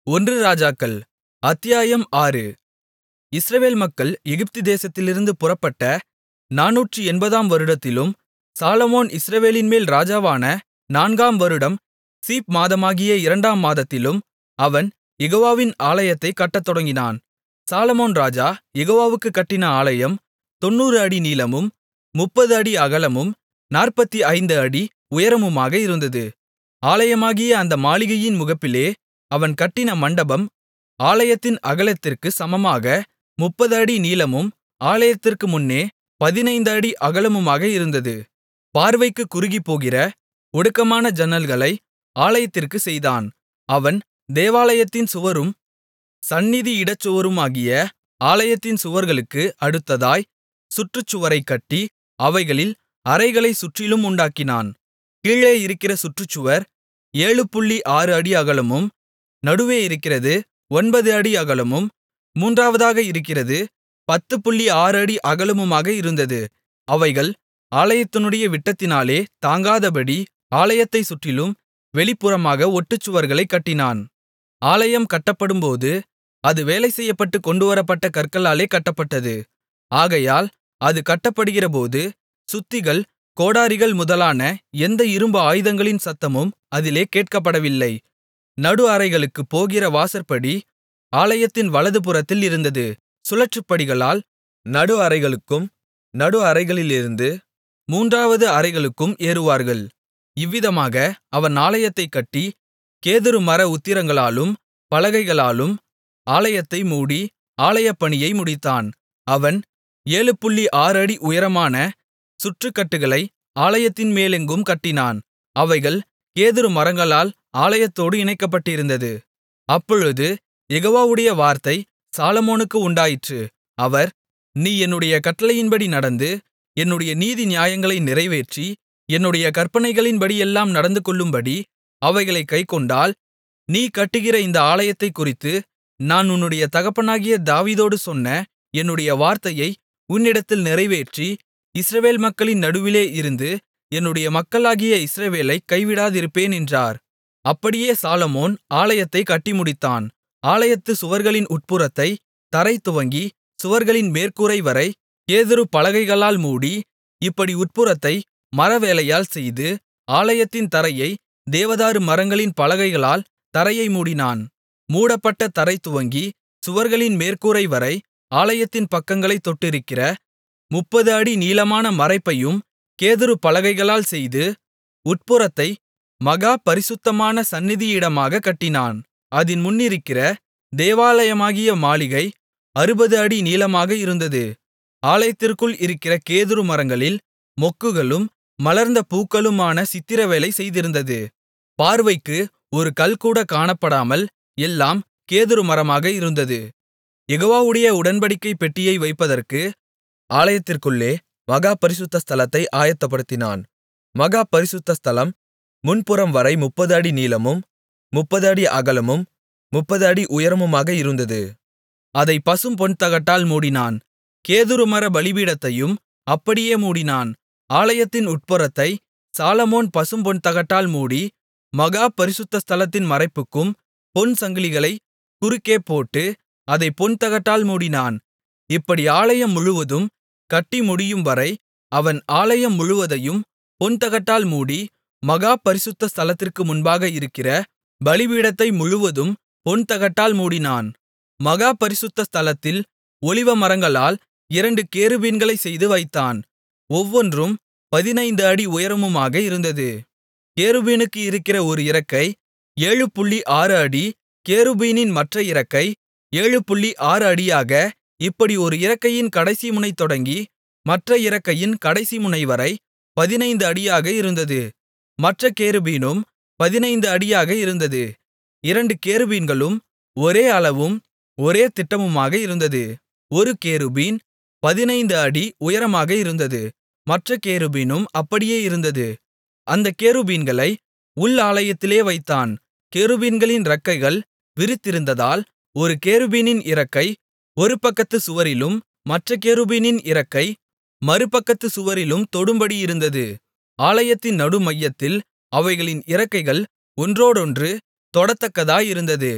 ஒன்று ராஜாக்கள் அத்தியாயம் ஆறு இஸ்ரவேல் மக்கள் எகிப்து தேசத்திலிருந்து புறப்பட்ட நானூற்று எண்பதாம் வருடத்திலும் சாலொமோன் இஸ்ரவேலின்மேல் ராஜாவான நான்காம் வருடம் சீப் மாதமாகிய இரண்டாம் மாதத்திலும் அவன் யெகோவாவின் ஆலயத்தைக் கட்டத் தொடங்கினான் சாலொமோன் ராஜா யெகோவாவுக்குக் கட்டின ஆலயம் தொண்ணூறு அடி நீளமும் முப்பது அடி அகலமும் நாற்பத்து ஐந்து அடி உயரமுமாக இருந்தது ஆலயமாகிய அந்த மாளிகையின் முகப்பிலே அவன் கட்டின மண்டபம் ஆலயத்தின் அகலத்திற்குச் சமமாக முப்பது அடி நீளமும் ஆலயத்திற்கு முன்னே பதினைந்து அடி அகலமுமாக இருந்தது பார்வைக்குக் குறுகிப்போகிற ஒடுக்கமான ஜன்னல்களை ஆலயத்திற்குச் செய்தான் அவன் தேவாலயத்தின் சுவரும் சந்நிதி இடச்சுவருமாகிய ஆலயத்தின் சுவர்களுக்கு அடுத்ததாய் சுற்றுச்சுவரைக் கட்டி அவைகளில் அறைகளைச் சுற்றிலும் உண்டாக்கினான் கீழே இருக்கிற சுற்றுச்சுவர் ஏழு புள்ளி ஆறு அடி அகலமும் நடுவே இருக்கிறது ஒன்பது அடி அகலமும் மூன்றாவதாக இருக்கிறது பத்து புள்ளி ஆறு அடி அகலமுமாக இருந்தது அவைகள் ஆலயத்தினுடைய விட்டத்தினாலே தாங்காதபடி ஆலயத்தைச் சுற்றிலும் வெளிப்புறமாக ஒட்டுச்சுவர்களைக் கட்டினான் ஆலயம் கட்டப்படும்போது அது வேலை செய்யப்பட்டுக் கொண்டுவரப்பட்ட கற்களாலே கட்டப்பட்டது ஆகையால் அது கட்டப்படுகிறபோது சுத்திகள் கோடரிகள் முதலான எந்த இரும்பு ஆயுதங்களின் சத்தமும் அதிலே கேட்கப்படவில்லை நடு அறைகளுக்குப் போகிற வாசற்படி ஆலயத்தின் வலதுபுறத்தில் இருந்தது சுழற்படிகளால் நடு அறைகளுக்கும் நடு அறைகளிலிருந்து மூன்றாவது அறைகளுக்கும் ஏறுவார்கள் இவ்விதமாக அவன் ஆலயத்தைக் கட்டி கேதுரு மர உத்திரங்களாலும் பலகைகளாலும் ஆலயத்தை மூடி ஆலயப்பணியை முடித்தான் அவன் ஏழு புள்ளி ஆறு அடி உயரமான சுற்றுக்கட்டுகளை ஆலயத்தின் மேலெங்கும் கட்டினான் அவைகள் கேதுரு மரங்களால் ஆலயத்தோடு இணைக்கப்பட்டிருந்தது அப்பொழுது யெகோவாவுடைய வார்த்தை சாலொமோனுக்கு உண்டாயிற்று அவர் நீ என்னுடைய கட்டளையின்படி நடந்து என்னுடைய நீதி நியாயங்களை நிறைவேற்றி என்னுடைய கற்பனைகளின்படியெல்லாம் நடந்துகொள்ளும்படி அவைகளைக் கைக்கொண்டால் நீ கட்டுகிற இந்த ஆலயத்தைக்குறித்து நான் உன்னுடைய தகப்பனாகிய தாவீதோடு சொன்ன என்னுடைய வார்த்தையை உன்னிடத்தில் நிறைவேற்றி இஸ்ரவேல் மக்களின் நடுவிலே இருந்து என்னுடைய மக்களாகிய இஸ்ரவேலைக் கைவிடாதிருப்பேன் என்றார் அப்படியே சாலொமோன் ஆலயத்தைக் கட்டி முடித்தான் ஆலயத்து சுவர்களின் உட்புறத்தை தரை துவங்கி சுவர்களின் மேற்கூரைவரை கேதுரு பலகைகளால் மூடி இப்படி உட்புறத்தை மரவேலையால் செய்து ஆலயத்தின் தரையை தேவதாரு மரங்களின் பலகைகளால் தரையை மூடினான் மூடப்பட்ட தரை துவங்கி சுவர்களின் மேற்கூரைவரை ஆலயத்தின் பக்கங்களைத் தொட்டிருக்கிற முப்பது அடி நீளமான மறைப்பையும் கேதுரு பலகைகளால் செய்து உட்புறத்தை மகா பரிசுத்தமான சந்நிதியிடமாகக் கட்டினான் அதின் முன்னிருக்கிற தேவாலயமாகிய மாளிகை அறுபது அடி நீளமாக இருந்தது ஆலயத்திற்குள் இருக்கிற கேதுரு மரங்களில் மொக்குகளும் மலர்ந்த பூக்களுமான சித்திரவேலை செய்திருந்தது பார்வைக்கு ஒரு கல்கூட காணப்படாமல் எல்லாம் கேதுரு மரமாக இருந்தது யெகோவாவுடைய உடன்படிக்கைப் பெட்டியை வைப்பதற்கு ஆலயத்திற்குள்ளே மகா பரிசுத்த ஸ்தலத்தை ஆயத்தப்படுத்தினான் மகா பரிசுத்த ஸ்தலம் முன்புறம் வரை முப்பது அடி நீளமும் முப்பது அடி அகலமும் முப்பது அடி உயரமுமாக இருந்தது அதை பசும் பொன்தகட்டால் மூடினான் கேதுரு மர பலிபீடத்தையும் அப்படியே மூடினான் ஆலயத்தின் உட்புறத்தை சாலமோன் பசும் பொன்தகட்டால் மூடி மகா பரிசுத்த ஸ்தலத்தின் மறைப்புக்கும் பொன் சங்கிலிகளை குறுக்கே போட்டு அதை பொன்தகட்டால் மூடினான் இப்படி ஆலயம் முழுவதும் கட்டி முடியும்வரை அவன் ஆலயம் முழுவதையும் பொன்தகட்டால் மூடி மகா பரிசுத்த ஸ்தலத்திற்கு முன்பாக இருக்கிற பலிபீடத்தை முழுவதும் பொன்தகட்டால் மூடினான் மகா பரிசுத்த ஸ்தலத்தில் ஒலிவமரங்களால் இரண்டு கேருபீன்களைச் செய்து வைத்தான் ஒவ்வொன்றும் பதினைந்து அடி உயரமுமாக இருந்தது கேருபீனுக்கு இருக்கிற ஒரு இறக்கை ஏழு புள்ளி ஆறு அடி கேருபீனின் மற்ற இறக்கை ஏழு புள்ளி ஆறு அடியாக இப்படி ஒரு இறக்கையின் கடைசி முனை தொடங்கி மற்ற இறக்கையின் கடைசி முனைவரை பதினைந்து அடியாக இருந்தது மற்ற கேருபீனும் பதினைந்து அடியாக இருந்தது இரண்டு கேருபீன்களும் ஒரே அளவும் ஒரே திட்டமுமாக இருந்தது ஒரு கேருபீன் பதினைந்து அடி உயரமாக இருந்தது மற்ற கேருபீனும் அப்படியே இருந்தது அந்த கேருபீன்களை உள் ஆலயத்திலே வைத்தான் கேருபீன்களின் இறக்கைகள் விரித்திருந்ததால் ஒரு கேருபீனின் இறக்கை ஒரு பக்கத்து சுவரிலும் மற்ற கேருபீனின் இறக்கை மறுபக்கத்து சுவரிலும் தொடும்படி இருந்தது ஆலயத்தின் நடுமையத்தில் அவைகளின் இறக்கைகள் ஒன்றோடொன்று தொடத்தக்கதாயிருந்தது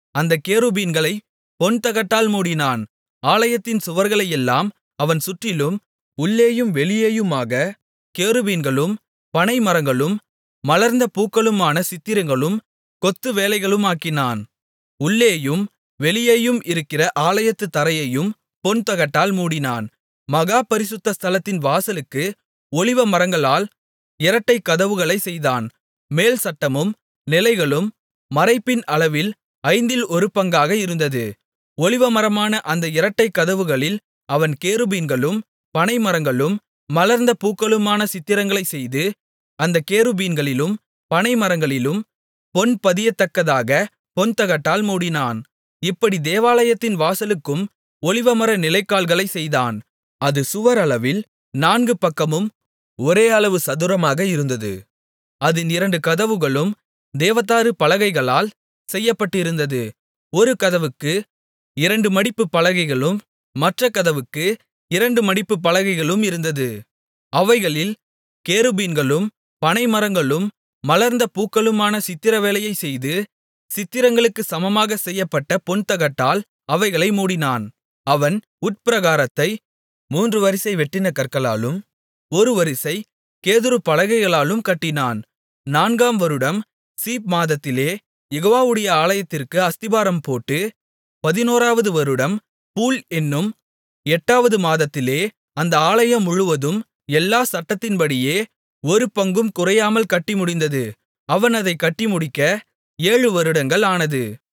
அந்தக் கேருபீன்களைப் பொன்தகட்டால் மூடினான் ஆலயத்தின் சுவர்களையெல்லாம் அவன் சுற்றிலும் உள்ளேயும் வெளியேயுமாகக் கேருபீன்களும் பனைமரங்களும் மலர்ந்த பூக்களுமான சித்திரங்களும் கொத்து வேலைகளுமாக்கினான் உள்ளேயும் வெளியேயும் இருக்கிற ஆலயத்துத் தரையையும் பொன்தகட்டால் மூடினான் மகா பரிசுத்த ஸ்தலத்தின் வாசலுக்கு ஒலிவமரங்களால் இரட்டைக் கதவுகளைச் செய்தான் மேல் சட்டமும் நிலைகளும் மறைப்பின் அளவில் ஐந்தில் ஒரு பங்காக இருந்தது ஒலிவமரமான அந்த இரட்டைக் கதவுகளில் அவன் கேருபீன்களும் பனைமரங்களும் மலர்ந்த பூக்களுமான சித்திரங்களைச் செய்து அந்தக் கேருபீன்களிலும் பனைமரங்களிலும் பொன் பதியத்தக்கதாகப் பொன்தகட்டால் மூடினான் இப்படி தேவாலயத்தின் வாசலுக்கும் ஒலிவமர நிலைக்கால்களைச் செய்தான் அது சுவர் அளவில் நான்கு பக்கமும் ஒரே அளவு சதுரமாக இருந்தது அதின் இரண்டு கதவுகளும் தேவதாரு பலகைகளால் செய்யப்பட்டிருந்தது ஒரு கதவுக்கு இரண்டு மடிப்புப் பலகைகளும் மற்றக் கதவுக்கு இரண்டு மடிப்புப் பலகைகளும் இருந்தது அவைகளில் கேருபீன்களும் பனைமரங்களும் மலர்ந்த பூக்களுமான சித்திரவேலையைச் செய்து சித்திரங்களுக்குச் சமமாகச் செய்யப்பட்ட பொன்தகட்டால் அவைகளை மூடினான் அவன் உட்பிரகாரத்தை மூன்று வரிசை வெட்டின கற்களாலும் ஒரு வரிசை கேதுரு பலகைகளாலும் கட்டினான் நான்காம் வருடம் சீப் மாதத்திலே யெகோவாவுடைய ஆலயத்திற்கு அஸ்திபாரம் போட்டு பதினோராவது வருடம் பூல் என்னும் எட்டாவது மாதத்திலே அந்த ஆலயம் முழுவதும் எல்லா சட்டத்தின்படியே ஒரு பங்கும் குறையாமல் கட்டி முடிந்தது அவன் அதைக் கட்டி முடிக்க ஏழு வருடங்கள் ஆனது